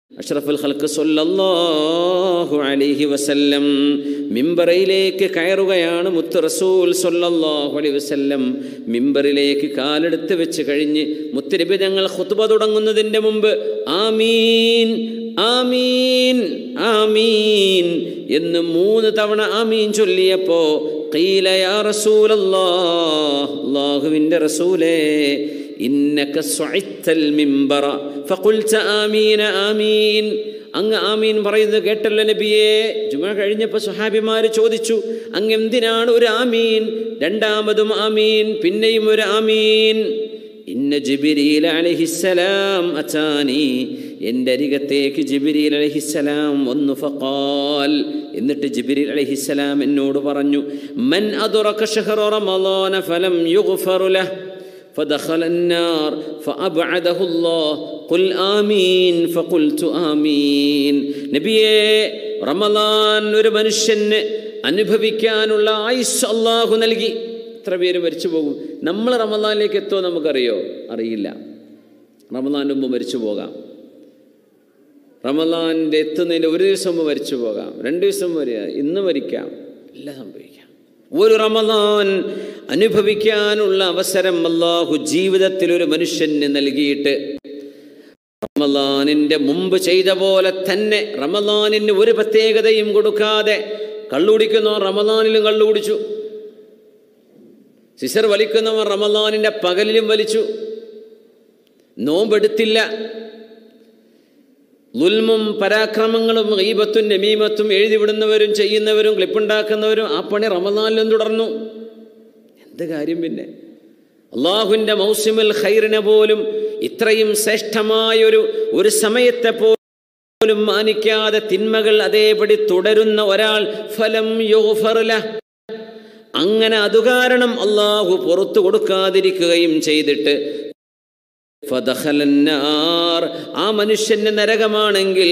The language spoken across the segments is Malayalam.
അഷ്റഫുൽ ഖൽക്ക് സല്ലല്ലാഹു അലൈഹി വസല്ലം മിമ്പറയിലേക്ക് കയറുകയാണ് മുത്ത് റസൂൽ സല്ലല്ലാഹു അലൈഹി വസല്ലം മിമ്പറിലേക്ക് കാലെടുത്ത് വെച്ച് കഴിഞ്ഞ് മുത്തരബി ഞങ്ങൾ ഖുത്ബ തുടങ്ങുന്നതിൻ്റെ മുമ്പ് ആമീൻ ആമീൻ ആമീൻ എന്ന് മൂന്ന് തവണ ആമീൻ ചൊല്ലിയപ്പോ ഖീല യാ റസൂലല്ലാഹ് അല്ലാഹുവിൻ്റെ റസൂലേ ഇന്നക സ്വഇത്തൽ മിമ്പറ ഫഖുൽത ആമീന ആമീൻ അങ്ങ് ആമീൻ പറയുന്നത് കേട്ടല്ലോ നബിയെ ജുമ കഴിഞ്ഞപ്പോൾ സുഹാബിമാർ ചോദിച്ചു അങ്ങ് എന്തിനാണ് ഒരു ആമീൻ രണ്ടാമതും ആമീൻ പിന്നെയും ഒരു ആമീൻ ഇന്ന ജിബിരിൽ അലഹിസലാം അച്ചാനി എൻ്റെ അരികത്തേക്ക് ജിബിരിൽ അലഹിസലാം വന്നു ഫഖാൽ എന്നിട്ട് ജിബിരിൽ അലഹിസലാം എന്നോട് പറഞ്ഞു മൻ അതുറക ഷഹ്റ റമളാന ഫലം യുഗ്ഫറു ലഹ് فدخل النار فأبعده الله قل آمين فقلت آمين നബിയെ റമലാൻ ഒരു മനുഷ്യന് അനുഭവിക്കാനുള്ള ആയുസ് അള്ളാഹു നൽകി എത്ര പേര് മരിച്ചു പോകും നമ്മൾ റമലാനിലേക്ക് എത്തുമോ നമുക്കറിയോ അറിയില്ല റമലാൻ മുമ്പ് മരിച്ചു പോകാം റമലാൻ്റെ എത്തുന്നതിന് ഒരു ദിവസം മുമ്പ് മരിച്ചു പോകാം രണ്ട് ദിവസം വരിക ഇന്ന് മരിക്കാം എല്ലാം സംഭവിക്കാം ഒരു റമലാൻ അനുഭവിക്കാനുള്ള അവസരം അള്ളാഹു ജീവിതത്തിൽ ഒരു മനുഷ്യന് നൽകിയിട്ട് റമലാനിൻ്റെ മുമ്പ് ചെയ്ത പോലെ തന്നെ റമലാനിന് ഒരു പ്രത്യേകതയും കൊടുക്കാതെ കള്ളുകുടിക്കുന്നവർ റമലാനിലും കള്ളുകുടിച്ചു സിസർ വലിക്കുന്നവർ റമലാനിൻ്റെ പകലിലും വലിച്ചു നോമ്പെടുത്തില്ല ലുൽമും പരാക്രമങ്ങളും ഈബത്തും നമീമത്തും എഴുതിവിടുന്നവരും ചെയ്യുന്നവരും ക്ലിപ്പുണ്ടാക്കുന്നവരും ആ പണി റമദാനിലും തുടർന്നു എന്ത് കാര്യം പിന്നെ അള്ളാഹുവിൻ്റെ മൗസിമുൽ ഖൈറിനെ പോലും ഇത്രയും ശ്രേഷ്ഠമായ ഒരു ഒരു സമയത്തെ പോലും മാനിക്കാതെ തിന്മകൾ അതേപടി തുടരുന്ന ഒരാൾ ഫലം യോഫറില അങ്ങനെ അതുകാരണം അള്ളാഹു പുറത്തു കൊടുക്കാതിരിക്കുകയും ചെയ്തിട്ട് ഫദഖലന്നാർ ആ മനുഷ്യന് നരകമാണെങ്കിൽ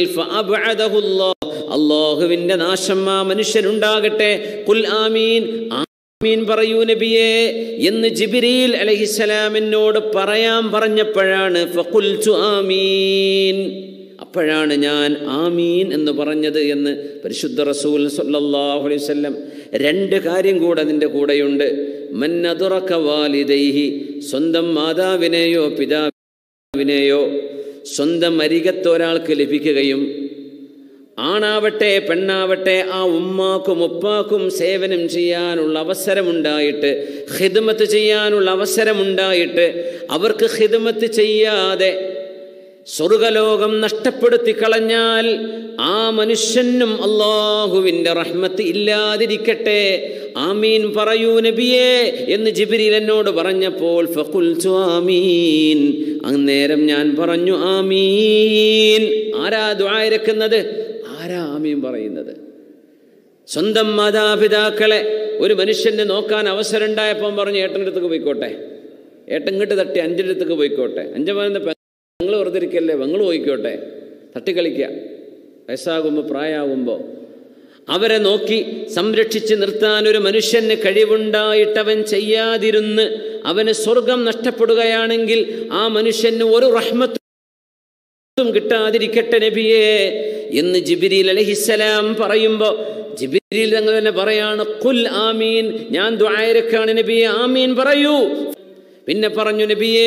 അള്ളാഹുവിന്റെ നാശം ആ മനുഷ്യനുണ്ടാകട്ടെ കുൽ ആമീൻ ആമീൻ പറയൂ നബിയേ എന്ന് ജിബിരിൽ അലഹിസലാമിനോട് പറയാൻ പറഞ്ഞപ്പോഴാണ് ഫഖുൽതു ആമീൻ അപ്പോഴാണ് ഞാൻ ആമീൻ എന്ന് പറഞ്ഞത് എന്ന് പരിശുദ്ധ റസൂൽ സല്ലല്ലാഹു അലൈഹി വസല്ലം രണ്ട് കാര്യം കൂടെ അതിൻ്റെ കൂടെയുണ്ട് മന്നതുറക്ക വാലിദൈഹി സ്വന്തം മാതാവിനെയോ പിതാവിനെയോ സ്വന്തം അരികത്ത് ഒരാൾക്ക് ലഭിക്കുകയും ആണാവട്ടെ പെണ്ണാവട്ടെ ആ ഉമ്മാക്കും ഉപ്പാക്കും സേവനം ചെയ്യാനുള്ള അവസരമുണ്ടായിട്ട് ഹിദ്മത്ത് ചെയ്യാനുള്ള അവസരമുണ്ടായിട്ട് അവർക്ക് ഹിദ്മത്ത് ചെയ്യാതെ സ്വർഗലോകം നഷ്ടപ്പെടുത്തി കളഞ്ഞാൽ ആ മനുഷ്യനും അള്ളാഹുവിൻ്റെ റഹ്മത്ത് ഇല്ലാതിരിക്കട്ടെ ആമീൻ പറയൂ നബിയേ എന്ന് ജിബിരിൽ എന്നോട് പറഞ്ഞപ്പോൾ ഫഖുൽതു ആമീൻ അന്നേരം ഞാൻ പറഞ്ഞു ആമീൻ ആരാ ദ്വായരക്കുന്നത് ആരാ ആമീൻ പറയുന്നത് സ്വന്തം മാതാപിതാക്കളെ ഒരു മനുഷ്യനെ നോക്കാൻ അവസരം ഉണ്ടായപ്പം പറഞ്ഞു ഏട്ടൻ്റെ അടുത്തേക്ക് പോയിക്കോട്ടെ ഏട്ടൻ ഇങ്ങോട്ട് തട്ടി അഞ്ചിൻ്റെ അടുത്തേക്ക് പോയിക്കോട്ടെ അഞ്ച് പറയുന്ന ഞങ്ങൾ വെറുതെ ഇരിക്കല്ലേ നിങ്ങൾ പോയിക്കോട്ടെ തട്ടിക്കളിക്കുക വയസ്സാകുമ്പോൾ പ്രായമാകുമ്പോൾ അവരെ നോക്കി സംരക്ഷിച്ച് നിർത്താൻ ഒരു മനുഷ്യന് കഴിവുണ്ടായിട്ടവൻ ചെയ്യാതിരുന്ന് അവന് സ്വർഗം നഷ്ടപ്പെടുകയാണെങ്കിൽ ആ മനുഷ്യന് ഒരു റഹ്മത്തും കിട്ടാതിരിക്കട്ടെ നബിയേ എന്ന് ജിബിരിൽ അലഹിസലാം പറയുമ്പോൾ ജിബിരിൽ ഞങ്ങൾ തന്നെ പറയാണ് കുൽ ആമീൻ ഞാൻ ദ്വായരക്കാണ് നബിയെ ആമീൻ പറയൂ പിന്നെ പറഞ്ഞു നബിയെ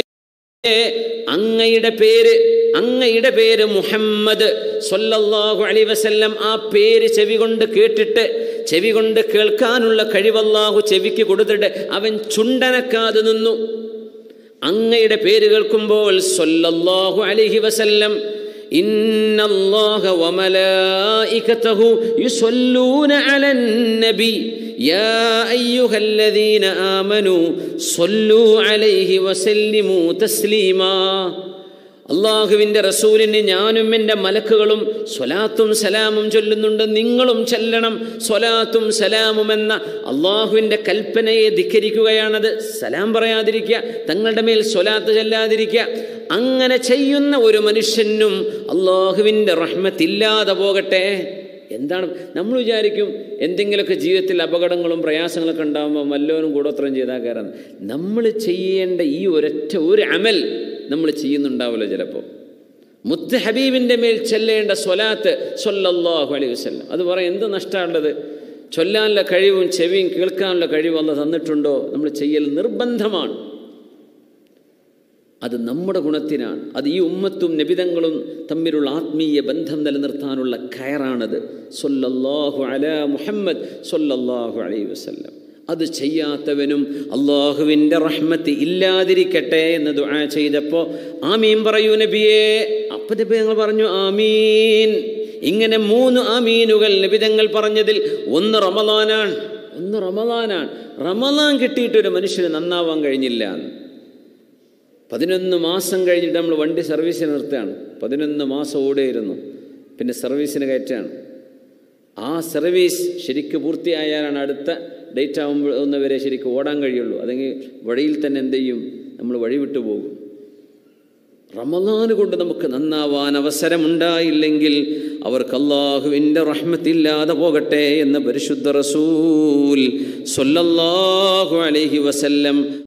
അങ്ങയുടെ പേര് അങ്ങയുടെ പേര് മുഹമ്മദ് സൊല്ലാഹു അലി വസല്ലം ആ പേര് ചെവി കൊണ്ട് കേട്ടിട്ട് ചെവി കൊണ്ട് കേൾക്കാനുള്ള കഴിവല്ലാഹു ചെവിക്ക് കൊടുത്തിട്ട് അവൻ ചുണ്ടനക്കാതെ നിന്നു അങ്ങയുടെ പേര് കേൾക്കുമ്പോൾ സൊല്ലാഹു അലിഹി വസല്ലം إن الله وملائكته يصلون على النبي يا أيها الذين آمنوا صلوا عليه وسلموا تسليما അള്ളാഹുവിൻ്റെ റസൂലിന് ഞാനും എൻ്റെ മലക്കുകളും സ്വലാത്തും സലാമും ചൊല്ലുന്നുണ്ട് നിങ്ങളും ചെല്ലണം സ്വലാത്തും സലാമും എന്ന അള്ളാഹുവിൻ്റെ കൽപ്പനയെ ധിക്കരിക്കുകയാണത് സലാം പറയാതിരിക്കുക തങ്ങളുടെ മേൽ സ്വലാത്ത് ചെല്ലാതിരിക്കുക അങ്ങനെ ചെയ്യുന്ന ഒരു മനുഷ്യനും അള്ളാഹുവിൻ്റെ റഹ്മത്തില്ലാതെ പോകട്ടെ എന്താണ് നമ്മൾ വിചാരിക്കും എന്തെങ്കിലുമൊക്കെ ജീവിതത്തിൽ അപകടങ്ങളും പ്രയാസങ്ങളൊക്കെ ഉണ്ടാകുമ്പോൾ വല്ലവനും കൂടോത്രം ചെയ്താൽ കയറാൻ നമ്മൾ ചെയ്യേണ്ട ഈ ഒരൊറ്റ ഒരു അമൽ നമ്മൾ ചെയ്യുന്നുണ്ടാവില്ല ചിലപ്പോൾ മുത്ത് ഹബീബിൻ്റെ മേൽ ചെല്ലേണ്ട സ്വലാത്ത് സൊല്ലല്ലാഹു അലൈഹി വസല്ലം അത് പറയാം എന്ത് നഷ്ടമുള്ളത് ചൊല്ലാനുള്ള കഴിവും ചെവിയും കേൾക്കാനുള്ള കഴിവും അല്ല തന്നിട്ടുണ്ടോ നമ്മൾ ചെയ്യൽ നിർബന്ധമാണ് അത് നമ്മുടെ ഗുണത്തിനാണ് അത് ഈ ഉമ്മത്തും നബിതങ്ങളും തമ്മിലുള്ള ആത്മീയ ബന്ധം നിലനിർത്താനുള്ള കയറാണത് സൊല്ലല്ലാഹു അല മുഹമ്മദ് സൊല്ലല്ലാഹു അലൈഹി വസല്ലം അത് ചെയ്യാത്തവനും അള്ളാഹുവിൻ്റെ റഹ്മത്ത് ഇല്ലാതിരിക്കട്ടെ എന്ന് ദുആ ചെയ്തപ്പോൾ ആമീൻ പറയൂ നബിയേ അപ്പം നബി ഞങ്ങൾ പറഞ്ഞു ആമീൻ ഇങ്ങനെ മൂന്ന് ആമീനുകൾ നബിതങ്ങൾ പറഞ്ഞതിൽ ഒന്ന് റമദാനാണ് ഒന്ന് റമദാനാണ് റമദാൻ കിട്ടിയിട്ടൊരു മനുഷ്യന് നന്നാവാൻ കഴിഞ്ഞില്ല എന്ന് പതിനൊന്ന് മാസം കഴിഞ്ഞിട്ട് നമ്മൾ വണ്ടി സർവീസിന് നിർത്തുകയാണ് പതിനൊന്ന് മാസം ഓടിയിരുന്നു പിന്നെ സർവീസിന് കയറ്റാണ് ആ സർവീസ് ശരിക്ക് പൂർത്തിയായാലാണ് അടുത്ത ഡേറ്റ് ആകുമ്പോൾ വരെ ശരിക്കും ഓടാൻ കഴിയുള്ളൂ അല്ലെങ്കിൽ വഴിയിൽ തന്നെ എന്ത് ചെയ്യും നമ്മൾ വഴി വിട്ടു പോകും റമദാന് കൊണ്ട് നമുക്ക് നന്നാവാൻ അവസരമുണ്ടായില്ലെങ്കിൽ അവർക്ക് അള്ളാഹുവിൻ്റെ റഹ്മത്തില്ലാതെ പോകട്ടെ എന്ന് പരിശുദ്ധ റസൂൽ സൊല്ലല്ലാഹു അലൈഹി വസല്ലം